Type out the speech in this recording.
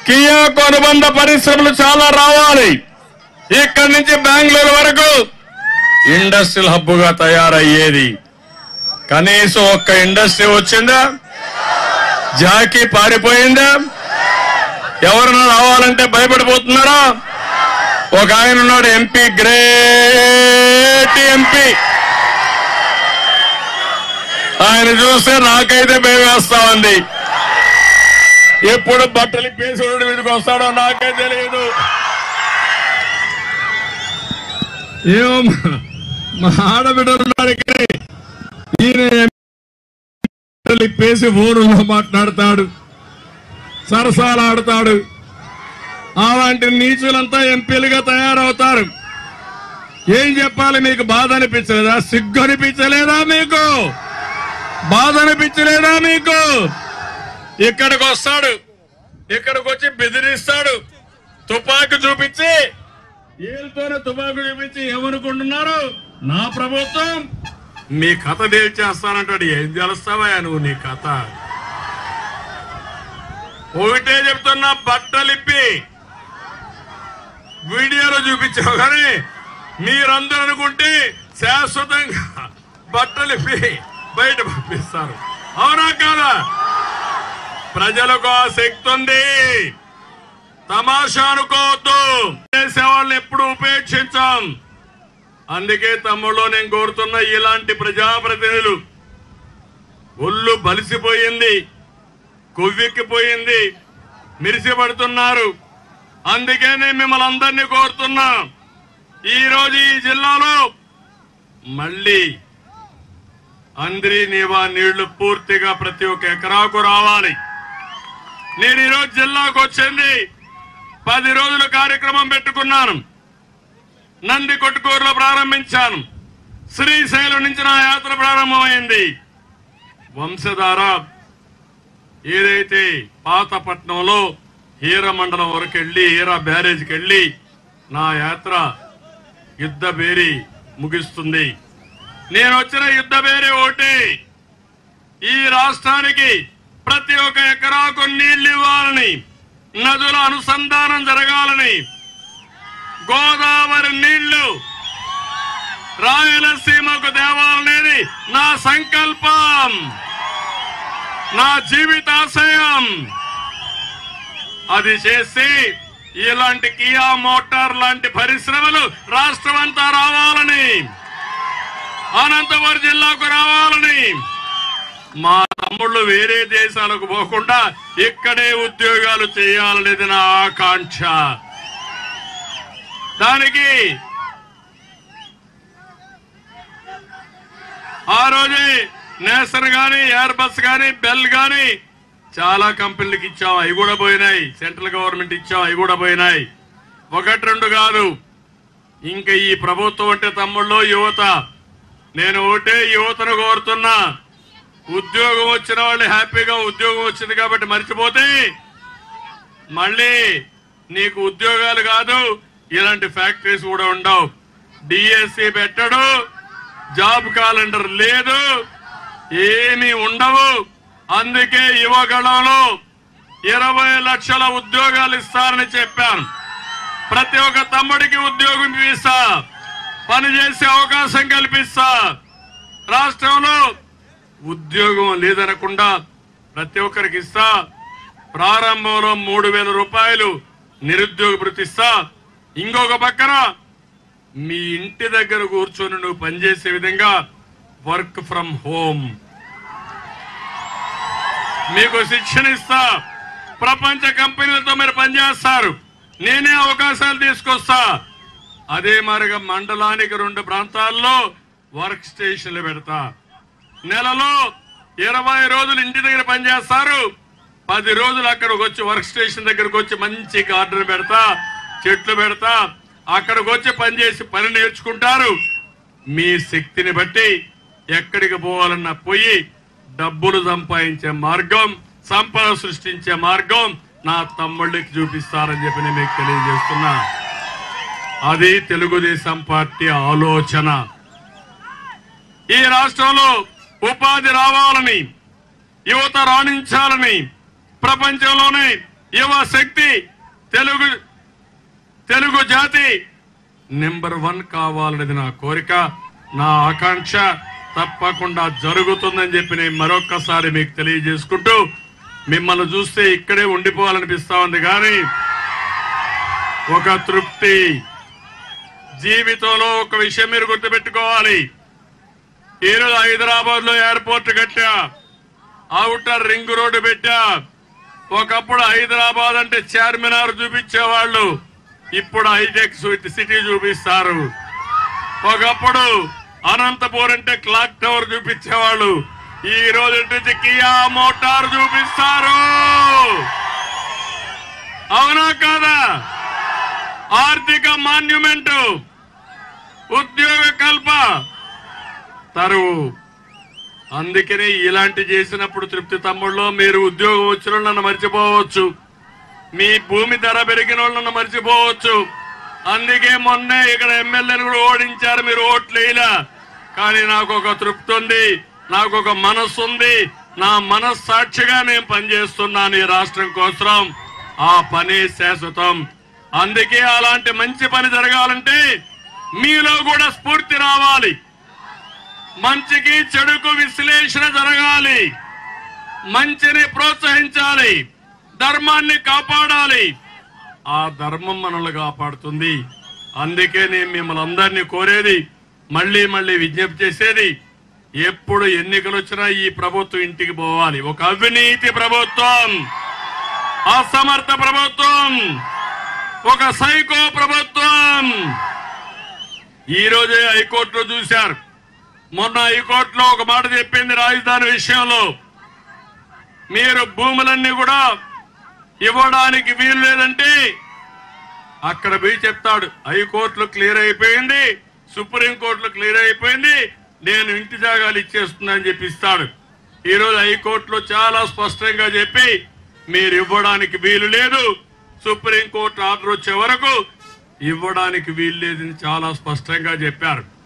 కియాకు అనుబంధ పరిశ్రమలు చాలా రావాలి ఇక్కడి నుంచి బెంగళూరు వరకు ఇండస్ట్రియల్ హబ్ గా తయారయ్యేది కనీసం ఒక్క ఇండస్ట్రీ వచ్చిందా జాకీ పారిపోయిందా ఎవరైనా రావాలంటే భయపడిపోతున్నారా ఒక ఆయన ఉన్నాడు ఎంపీ గ్రేట్ ఎంపీ ఆయన చూస్తే నాకైతే భయం వేస్తా ఉంది ఎప్పుడు బట్టలు పేసుడు మీదకి వస్తాడో నాకే తెలియదు ఏమో మా- మా ఆడబిడ్డలు ఉన్నారు ఇక్కడే ఈయన బట్టలు ఇప్పేసి ఫోన్లో మాట్లాడతాడు సరసాలు ఆడతాడు అలాంటి నీచులంతా ఎంపీలుగా తయారవుతారు ఏం చెప్పాలి మీకు బాధ అనిపించలేదా సిగ్గు అనిపించలేదా మీకు బాధ అనిపించలేదా మీకు ఇక్కడికి వస్తాడు ఇక్కడికి వచ్చి బెదిరిస్తాడు తుపాకు చూపించి ఏళ్ళతోనే తుపాకు చూపించి ఏమనుకుంటున్నారు నా ప్రభుత్వం మీ కథ తేల్చేస్తానంటాడు ఏం తెలుస్తావా నువ్వు నీ కథ ఒకటే చెప్తున్నా బట్టలిప్పి వీడియోలో చూపించావు కానీ మీరందరూ అనుకుంటే శాశ్వతంగా బట్టలిప్పి బయట పంపిస్తారు అవునా కాదా ప్రజలకు ఆ శక్తి ఉంది తమాషా అనుకోవద్దు చేసే వాళ్ళని ఎప్పుడు ఉపేక్షించాం అందుకే తమ్ముళ్ళు నేను కోరుతున్న ఇలాంటి ప్రజాప్రతినిధులు ఒళ్ళు బలిసిపోయింది కొవ్వెక్కిపోయింది మిరిసిపడుతున్నారు అందుకే నేను మిమ్మల్ని అందరినీ కోరుతున్నా ఈ రోజు ఈ జిల్లాలో మళ్ళీ అందరి నీవా నీళ్లు పూర్తిగా ప్రతి ఒక్క ఎకరాకు రావాలి నేను ఈరోజు జిల్లాకు వచ్చింది పది రోజుల కార్యక్రమం పెట్టుకున్నాను నంది కొట్టుకూరులో ప్రారంభించాను శ్రీశైలం నుంచి నా యాత్ర ప్రారంభమైంది వంశధార ఏదైతే పాతపట్నంలో హీర మండలం వరకు వెళ్ళి హీరా బ్యారేజ్కి వెళ్ళి నా యాత్ర యుద్ధ బేరి ముగిస్తుంది నేను వచ్చిన యుద్ధ బేరి ఒకటి ఈ రాష్ట్రానికి ప్రతి ఒక్క ఎకరాకు నీళ్లు ఇవ్వాలని నదుల అనుసంధానం జరగాలని గోదావరి నీళ్లు రాయలసీమకు తేవాలనేది నా సంకల్పం నా జీవితాశయం అది చేసి ఇలాంటి కియా మోటార్ లాంటి పరిశ్రమలు రాష్ట్రం అంతా రావాలని అనంతపురం జిల్లాకు రావాలని మా తమ్ముళ్ళు వేరే దేశాలకు పోకుండా ఇక్కడే ఉద్యోగాలు చేయాలనేది నా ఆకాంక్ష దానికి ఆ రోజే నేసర్ గాని ఎయిర్ బస్ గాని బెల్ గాని చాలా కంపెనీలకు ఇచ్చాం అవి కూడా పోయినాయి సెంట్రల్ గవర్నమెంట్ ఇచ్చాం అవి కూడా పోయినాయి ఒకటి రెండు కాదు ఇంకా ఈ ప్రభుత్వం అంటే తమ్ముళ్ళు యువత నేను ఒకటే యువతను కోరుతున్నా ఉద్యోగం వచ్చిన వాళ్ళు హ్యాపీగా ఉద్యోగం వచ్చింది కాబట్టి మర్చిపోతే మళ్ళీ నీకు ఉద్యోగాలు కాదు ఇలాంటి ఫ్యాక్టరీస్ కూడా ఉండవు డిఎస్సి పెట్టడు జాబ్ క్యాలెండర్ లేదు ఏమీ ఉండవు అందుకే యువగళంలో ఇరవై లక్షల ఉద్యోగాలు ఇస్తారని చెప్పాను ప్రతి ఒక్క తమ్ముడికి ఉద్యోగం ఇస్తా పని చేసే అవకాశం కల్పిస్తా రాష్ట్రంలో ఉద్యోగం లేదనకుండా ప్రతి ఒక్కరికి ఇస్తా ప్రారంభంలో మూడు వేల రూపాయలు నిరుద్యోగ భృతి ఇస్తా ఇంకొక పక్కన మీ ఇంటి దగ్గర కూర్చొని నువ్వు పనిచేసే విధంగా వర్క్ ఫ్రమ్ హోమ్ మీకు శిక్షణ ఇస్తా ప్రపంచ కంపెనీలతో మీరు పనిచేస్తారు నేనే అవకాశాలు తీసుకొస్తా అదే మరిగా మండలానికి రెండు ప్రాంతాల్లో వర్క్ స్టేషన్లు పెడతా నెలలో ఇరవై రోజులు ఇంటి దగ్గర పనిచేస్తారు పది రోజులు అక్కడికి వచ్చి వర్క్ స్టేషన్ దగ్గరకు వచ్చి మంచి గార్డెన్ పెడతా చెట్లు పెడతా అక్కడికి వచ్చి పనిచేసి పని నేర్చుకుంటారు మీ శక్తిని బట్టి ఎక్కడికి పోవాలన్నా పోయి డబ్బులు సంపాదించే మార్గం సంపద సృష్టించే మార్గం నా తమ్ముళ్ళకి చూపిస్తారని చెప్పి నేను మీకు తెలియజేస్తున్నా అది తెలుగుదేశం పార్టీ ఆలోచన ఈ రాష్ట్రంలో ఉపాధి రావాలని యువత రాణించాలని ప్రపంచంలోనే యువ శక్తి తెలుగు తెలుగు జాతి నెంబర్ వన్ కావాలనేది నా కోరిక నా ఆకాంక్ష తప్పకుండా జరుగుతుందని చెప్పి నేను మరొక్కసారి మీకు తెలియజేసుకుంటూ మిమ్మల్ని చూస్తే ఇక్కడే ఉండిపోవాలనిపిస్తా ఉంది కానీ ఒక తృప్తి జీవితంలో ఒక విషయం మీరు గుర్తుపెట్టుకోవాలి ఈరోజు హైదరాబాద్ లో ఎయిర్పోర్ట్ కట్టా ఔటర్ రింగ్ రోడ్డు పెట్టా ఒకప్పుడు హైదరాబాద్ అంటే చార్మినార్ చూపించేవాళ్ళు ఇప్పుడు హైటెక్ సిటీ చూపిస్తారు ఒకప్పుడు అనంతపూర్ అంటే క్లాక్ టవర్ చూపించేవాళ్ళు ఈ రోజు నుంచి కియా మోటార్ చూపిస్తారు అవునా కాదా ఆర్థిక మాన్యుమెంట్ ఉద్యోగ కల్ప తరువు అందుకనే ఇలాంటి చేసినప్పుడు తృప్తి తమ్ముళ్ళు మీరు ఉద్యోగం వచ్చిన వాళ్ళు నన్ను మర్చిపోవచ్చు మీ భూమి ధర పెరిగిన వాళ్ళు నన్ను మర్చిపోవచ్చు అందుకే మొన్నే ఇక్కడ ఎమ్మెల్యేని కూడా ఓడించారు మీరు ఓట్లు వేయలా కానీ నాకు ఒక తృప్తి ఉంది నాకు ఒక మనస్సు ఉంది నా మనస్సాక్షిగా నేను పనిచేస్తున్నాను ఈ రాష్ట్రం కోసం ఆ పని శాశ్వతం అందుకే అలాంటి మంచి పని జరగాలంటే మీలో కూడా స్ఫూర్తి రావాలి మంచికి చెడుకు విశ్లేషణ జరగాలి మంచిని ప్రోత్సహించాలి ధర్మాన్ని కాపాడాలి ఆ ధర్మం మనల్ని కాపాడుతుంది అందుకే నేను మిమ్మల్ని అందరినీ కోరేది మళ్ళీ మళ్ళీ విజ్ఞప్తి చేసేది ఎప్పుడు ఎన్నికలు వచ్చినా ఈ ప్రభుత్వం ఇంటికి పోవాలి ఒక అవినీతి ప్రభుత్వం అసమర్థ ప్రభుత్వం ఒక సైకో ప్రభుత్వం ఈ రోజే హైకోర్టులో చూశారు మొన్న హైకోర్టులో ఒక మాట చెప్పింది రాజధాని విషయంలో మీరు భూములన్నీ కూడా ఇవ్వడానికి వీలు లేదంటే అక్కడ పోయి చెప్తాడు హైకోర్టులో క్లియర్ అయిపోయింది సుప్రీంకోర్టులో క్లియర్ అయిపోయింది నేను ఇంటి జాగాలు ఇచ్చేస్తున్నానని చెప్పి ఇస్తాడు ఈ రోజు హైకోర్టులో చాలా స్పష్టంగా చెప్పి మీరు ఇవ్వడానికి వీలు లేదు సుప్రీంకోర్టు ఆర్డర్ వచ్చే వరకు ఇవ్వడానికి వీలు లేదని చాలా స్పష్టంగా చెప్పారు